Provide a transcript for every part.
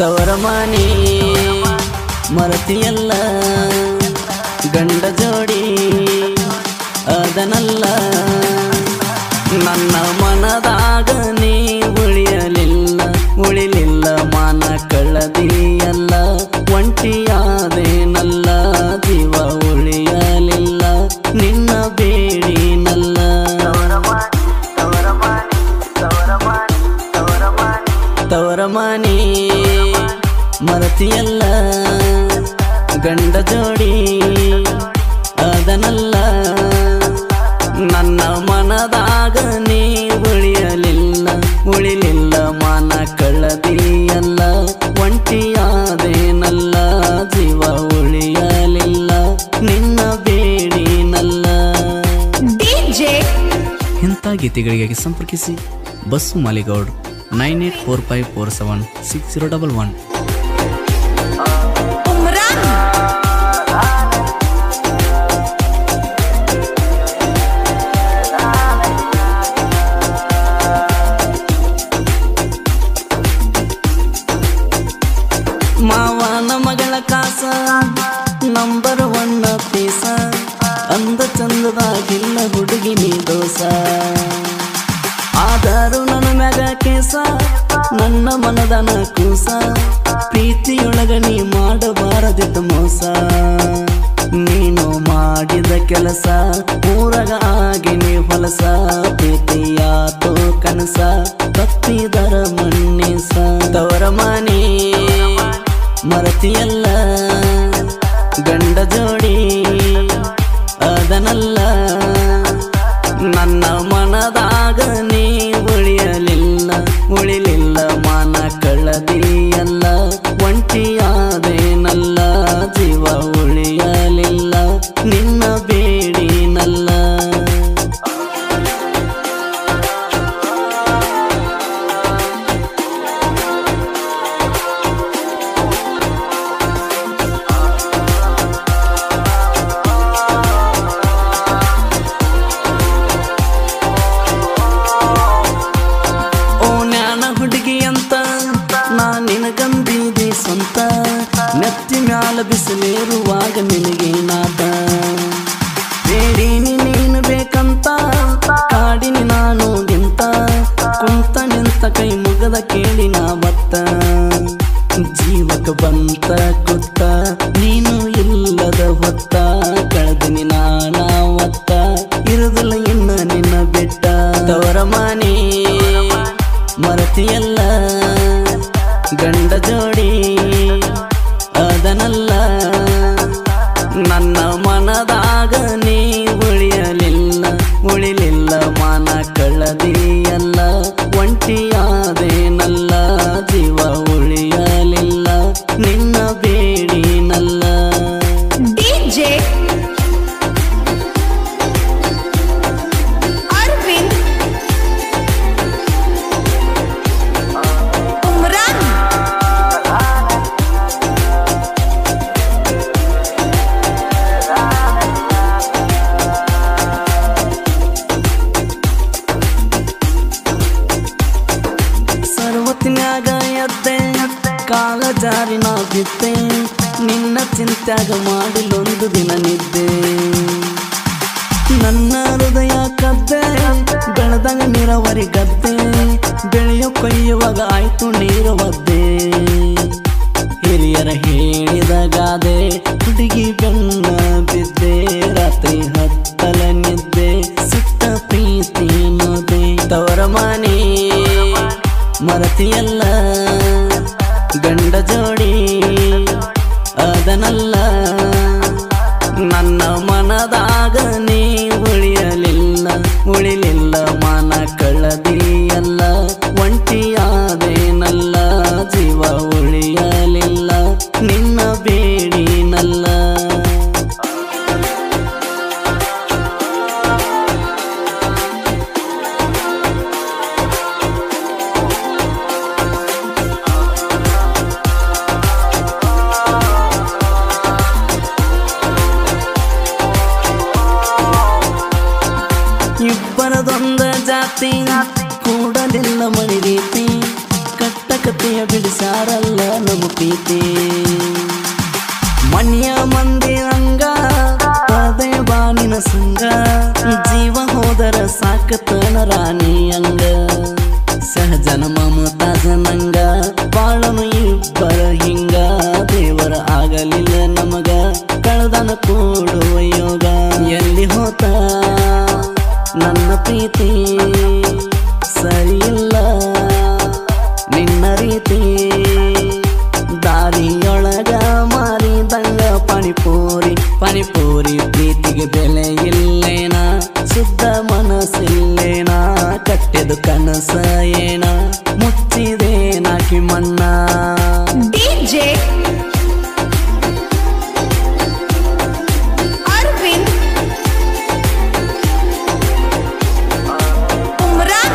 ತವರ ಮನೆ ಮರತಿಯಲ್ಲ ಗಂಡ ಜೋಡಿ ಅದನಲ್ಲ ನನ್ನ ಮನದಾಗ ನೀ ಉಳಿಯಲಿಲ್ಲ ಉಳಿಲಿಲ್ಲ ಮಾನ ಕಳ್ಳದಿಯಲ್ಲ ಒಂಟಿಯಾದೇನಲ್ಲ ಜೀವ ಉಳಿಯಲಿಲ್ಲ ನಿನ್ನ ಬೇಡಿನಲ್ಲ ತವರ ಮನೆ ಮರತಿಯಲ್ಲ ಗಂಡ ಜೋಡಿ ಅದನಲ್ಲ ನನ್ನ ಮನದಾಗ ನೀ ಉಳಿಯಲಿಲ್ಲ ಉಳಿಲಿಲ್ಲ ಮಾನ ಕಳ್ಳದಿಯಲ್ಲ ಒಂಟಿಯಾದೇನಲ್ಲ ಜೀವ ಉಳಿಯಲಿಲ್ಲ ನಿನ್ನ ಬೇಡಿನಲ್ಲ DJ ಇಂಥ ಗೀತೆಗಳಿಗಾಗಿ ಸಂಪರ್ಕಿಸಿ Basu Maligoud nine eight four five four seven six zero double one Umran ಮಾವನ ಮಗಳ ಕಾಸ ನಂಬರ್ ಒನ್ ಪೀಸ ಅಂದ ಚಂದದಾಗಿಲ್ಲ ಹುಡುಗಿ ನೀ ದೋಸ ಆದರೂ ನನ್ನ ಮ್ಯಾಗ ಕೇಸ ನನ್ನ ಮನದನ ಕೂಸ ಪ್ರೀತಿಯೊಳಗ ನೀ ಮಾಡಬಾರದಿದ್ದ ಮೋಸ ನೀನು ಮಾಡಿದ ಕೆಲಸ ಊರಗ ಆಗಿ ನೀ ಹೊಲಸ ಪ್ರೀತಿಯಾತೋ ಕನಸ ತಪ್ಪಿದರ ಮಣ್ಣಿಸ ತವರ ಮನೆ ಮರತಿಯಲ್ಲ ಗಂಡ ಜೋಡಿ ಅದನಲ್ಲ ನನ್ನ ಮನದಾಗ ನೀ ಉಳಿಯಲಿಲ್ಲ ಉಳಿಲಿಲ್ಲ ಮಾನ ಕಳ್ಳದಿಯಲ್ಲ ಒಂಟಿಯಾದೇನಲ್ಲ ಜೀವ ಉಳಿಯಲಿಲ್ಲ ನಿನ್ನ ಬೇಡಿನಲ್ಲ ಓ ಜ್ಞಾನ ಹುಡುಗಿ ಅಂತ ನಾ ನಿನಗಂದಿದೆ ಸ್ವಂತ ನೆತ್ತಿ ಮ್ಯಾಲ ಬಿಸಿಲೇರುವಾಗ ನಿನಗೇನಾದ ಬೇಡೀನಿ ನೀನು ಬೇಕಂತ ಕಾಡಿನಿ ನಾನು ಗಿಂತ ಕುಂತ ನಿಂತ ಕೈ ಮುಗದ ಕೇಳಿ ನಾ ಬತ್ತ ಜೀವಕ ಬಂತ ಕುತ್ತ ನೀನು ಇಲ್ಲದ ಹೊತ್ತ ಕಳೆದಿನಿ ನಾನಾವತ್ತ ಇರುದಿಲ್ಲ ಇನ್ನ ನಿನ್ನ ಬೆಟ್ಟ ತವರ ಮನೆ ಮರತಿಯಲ್ಲ ಗಂಡ ಜೋಡಿ ಅದನಲ್ಲ ನನ್ನ ಮನದಾಗ ನೀ ಉಳಿಯಲಿಲ್ಲ ಉಳಿಲಿಲ್ಲ ಮಾನ ಕಳ್ಳದಿಯಲ್ಲ ಒಂಟಿಯಾದೇನಲ್ಲ ಜೀವ ಉಳಿಯಲಿಲ್ಲ ನಿನ್ನ ಬೇಡಿನಲ್ಲ DJ Arvind Umran ಸರ್ವತ್ತಿನ್ಯಾಗ ಎದ್ದೆ ಕಾಲ ಜಾರಿ ನಾ ಬಿದ್ದೆ ನಿನ್ನ ಚಿಂತ್ಯಾಗ ಮಾಡಿಲೊಂದು ದಿನ ನಿದ್ದೆ ನನ್ನ ಹೃದಯ ಕದ್ದೆ ಬೆಳೆದಂಗ ನೀರವರಿ ಗದ್ದೆ ಬೆಳೆಯೋ ಕೊಯ್ಯುವಾಗ ಆಯ್ತು ನೀರು ಒದ್ದೆ ಹಿರಿಯರ ಹೇಳಿದ ಗಾದೆ ಹುಡುಗಿ ಬೆನ್ನ ಬಿದ್ದೆ ರಾತ್ರಿ ಹತ್ತಲ ನಿದ್ದೆ ಸುತ್ತ ಪ್ರೀತಿ ನೋದೆ ತವರ ಮನೆ ಮರತಿಯಲ್ಲ ಗಂಡ ಜೋಡಿ ಅದನಲ್ಲ ನನ್ನ ಮನದಾಗ ನೀ ಉಳಿಯಲಿಲ್ಲ ಉಳಿಲಿಲ್ಲ ಮಾನ ಕಳ್ಳದಿಯಲ್ಲ ಒಂಟಿಯಾದೇನಲ್ಲ ಜೀವ ನಮ್ಮ ಪ್ರೀತಿ ಮನೆಯ ಮಂದಿ ಹಂಗ ಅದೇ ಬಾನಿನ ಸಂಗ ಜೀವ ಹೋದರ ಸಾಕತನ ರಾಣಿ ಹಂಗ ಸಹಜನ ಮಮತಾಜ ನಂಗ ಬಾಳನು ಇಬ್ಬರ ಹಿಂಗ ದೇವರ ಆಗಲಿಲ್ಲ ನಮಗ ಕಳೆದನ ಕೂಡುವ ಯೋಗ ಎಲ್ಲಿ ಹೋತ ನನ್ನ ಪ್ರೀತಿ ಸರಿಯಿಲ್ಲ ನಿನ್ನ ರೀತಿ ದಾರಿಯೊಳಗ ಮಾರಿದಂಗ ಪಾನಿಪೂರಿ ಪಾನಿಪೂರಿ ಪ್ರೀತಿಗೆ ಬೆಲೆ ಇಲ್ಲೇನ ಶುದ್ಧ ಮನಸ್ಸಿಲ್ಲೇನ ಕಟ್ಟಿದ ಕನಸ ಏನ ಮುಚ್ಚಿದೆ ನಾಕಿ ಮಣ್ಣ ಡಿಜೆ ಅರವಿಂದ್ ಉಮ್ರಾನ್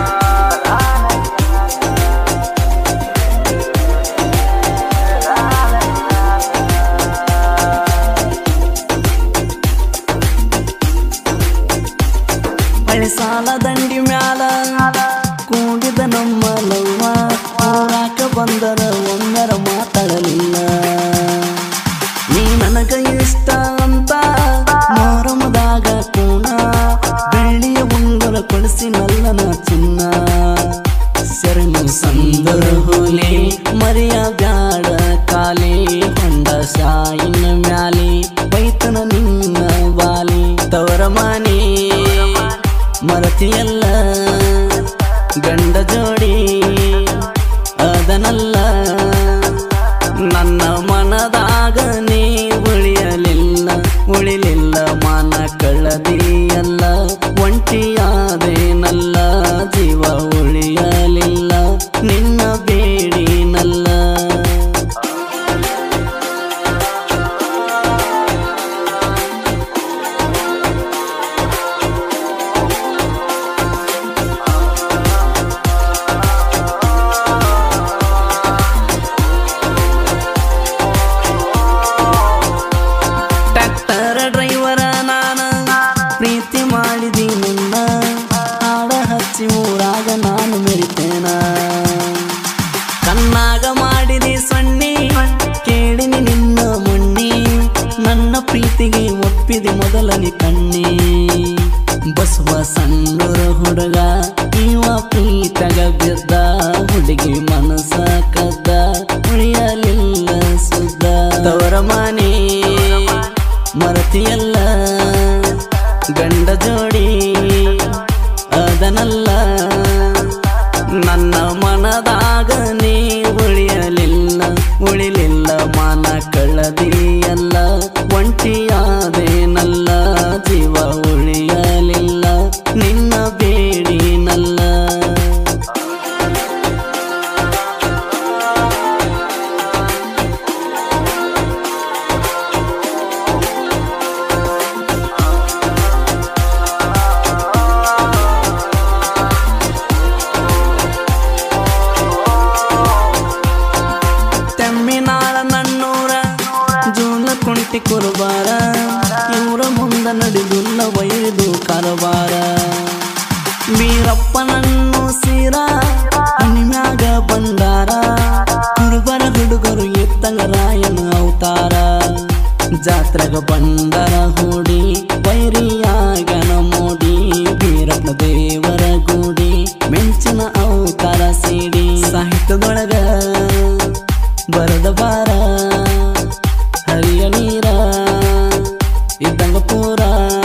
ಹಳೆ ಸಾಲ ದಂಡಿ ಮ್ಯಾಲ ಕೂಡಿದ ನಮ್ಮ ಲವ್ವ ಊರಾಕ ಬಂದರ ಒಮ್ಮರ ಮಾತಾಡಲಿಲ್ಲ ನೀ ನನಗ ಇಷ್ಟ ಅಂತ ಮೊಹರಮದಾಗ ಕೂಣ ಬೆಳ್ಳಿಯ ಉಂಗುರ ಕೊಡಿಸಿ ನಲ್ಲನ ಚಿನ್ನ ಶರಣು ಸಂದರ ಹುಲಿ ಮರಿಯ ಬ್ಯಾಡ ಕಾಲಿ ಹೊಂಡ ಶಾಯಿನ ಮ್ಯಾಲಿ ಬೈತನ ನಿನ್ನ ಬಾಲಿ ತವರ ಮಾನಿ ಮರತಿಯಲ್ಲ ಗಂಡ ಜೋಡಿ ಅದನಲ್ಲ ನನ್ನ ಮನದಾಗ ನೀ ಉಳಿಯಲಿಲ್ಲ ಉಳಿಲಿಲ್ಲ ಮಾನ ಕಳ್ಳದಿಯಲ್ಲ ಒಂಟಿಯಾದೇನಲ್ಲ ಜೀವ ಉಳಿಯಲಿಲ್ಲ ನಿನ್ನ ಬೇಡಿನಲ್ಲ ಟ್ರ್ಯಾಕ್ಟರ್ ಡ್ರೈವರ ನಾನ ಪ್ರೀತಿ ಮಾಡಿದಿ ನಿನ್ನ ಹಾಡ ಹಚ್ಚಿ ಊರಾಗ ನಾನು ಮೆರಿತೇನ ಕಣ್ಣಾಗ ಮಾಡಿದಿ ಸೊನ್ನಿ ಕೇಳಿನಿ ನಿನ್ನ ಮುನ್ನಿ ನನ್ನ ಪ್ರೀತಿಗೆ ಒಪ್ಪಿದಿ ಮೊದಲನಿ ಕಣ್ಣಿ ಬಸವ ಸಣ್ಣರ ಹುಡುಗ ಇವ ಪ್ರೀತಗ ಬಿದ್ದ ಹುಡುಗಿ ಮನಸ ಕದ್ದ ಉಳಿಯಲಿಲ್ಲ ಸುದ್ದ ತವರ ಮಾನಿ ಮರತಿಯಲ್ಲ ಗಂಡ ಜೋಡಿ ಅದನಲ್ಲ ನನ್ನ ಮನದಾಗ ನೀ ಉಳಿಯಲಿಲ್ಲ ಉಳಿಲಿಲ್ಲ ಮಾನ ಕಳ್ಳದಿಯಲ್ಲ ಒಂಟಿಯಾದೇನಲ್ಲ ಜೀವ ಉಳಿಯಲಿಲ್ಲ ನಿನ್ನ ಬೇಡಿನಲ್ಲ ತೆಮ್ಮಿನಾಳ ನನ್ನೂರ ಜೂಲ ಕುಂಟಿ ಕುರುಬಾರ ಇವರ ಮುಂದ ನಡೆದುಲ್ಲ ಒಯ್ದು ಕರಬಾರ ವೀರಪ್ಪನನ್ನು ಸೀರ ಹನಿಮ್ಯಾಗ ಬಂದಾರ ಕುರುಬರ ಹುಡುಗರು ಎತ್ತಂಗ ರಾಯನ ಅವತಾರ ಜಾತ್ರೆಗ ಬಂದರ ಹೂಡಿ ವೈರಿಯಾಗನ ಮೋಡಿ ವೀರಪ್ಪನ ದೇವರ ಗೂಡಿ ಮೆಂಚಿನ ಅವತಾರ ಸಿಡಿ ಸಾಹಿತ್ಯದೊಳಗ ಬರದ ಬಾರ ಹರಿಯ ನೀರ ಇದ್ದಂಗ ಪೂರ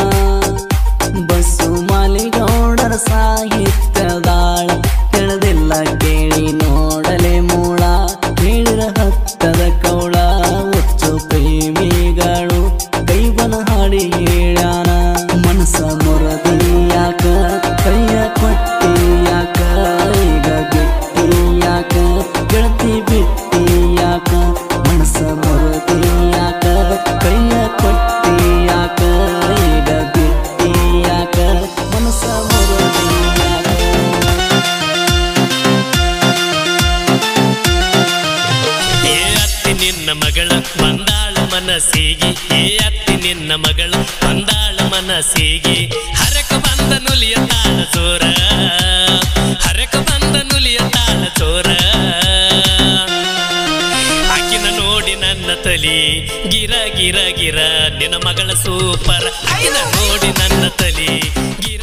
ಬಸ್ಸು ಮಾಲಿಗೌಡರ ಸಾಹಿತ್ಯದಾಳ ತಿಳಿದಿಲ್ಲ ಕೇಳಿ ನೋಡಲೆ ಮೂಳ ಹೇಳಿರ ಹತ್ತದ ಕೌಳ ಹುಚ್ಚು ಪ್ರೇಮಿಗಳು ಕೈಬನ ಹಾಡಿ ಹೇಳ್ಯಾನ ಮನಸ ಮುರದಿ ಯಾಕ ಕೈಯ ಕೊಟ್ಟಿ ಯಾಕ ಈಗ ಬಿಟ್ಟಿ ಯಾಕ ಗೆಳತಿ ಬಿಟ್ಟಿ ಯಾಕ ಮನಸ ಮುರದಿ ಯಾಕ ಕೈಯ ಕೊಟ್ಟಿ ಯಾಕ ಈಗ ಬಿಟ್ಟಿ ಯಾಕ ಮನಸ ಮುರದಿ ಯಾಕ ಏ ಅತ್ತಿ ನಿನ್ನ ಮಗಳ ಬಂದಾಳ ಮನಸ್ಸಿಗೆ ಏ ಅತ್ತಿ ನಿನ್ನ ಮಗಳ ಬಂದಾಳ ಮನಸ್ಸಿಗೆ ಹರಕ ಬಂದ ನುಲಿಯ ತಾಳ ಚೋರ ಹರಕ ಬಂದ ನುಲಿಯ ತಾಳ ಚೋರ ಆಕಿನ ನೋಡಿ ನನ್ನ ತಲಿ ಗಿರ ಗಿರ ಗಿರ ನಿನ್ನ ಮಗಳ ಸೂಪರ್ ಆಕಿನ ನೋಡಿ ನನ್ನ ತಲಿ ಗಿರ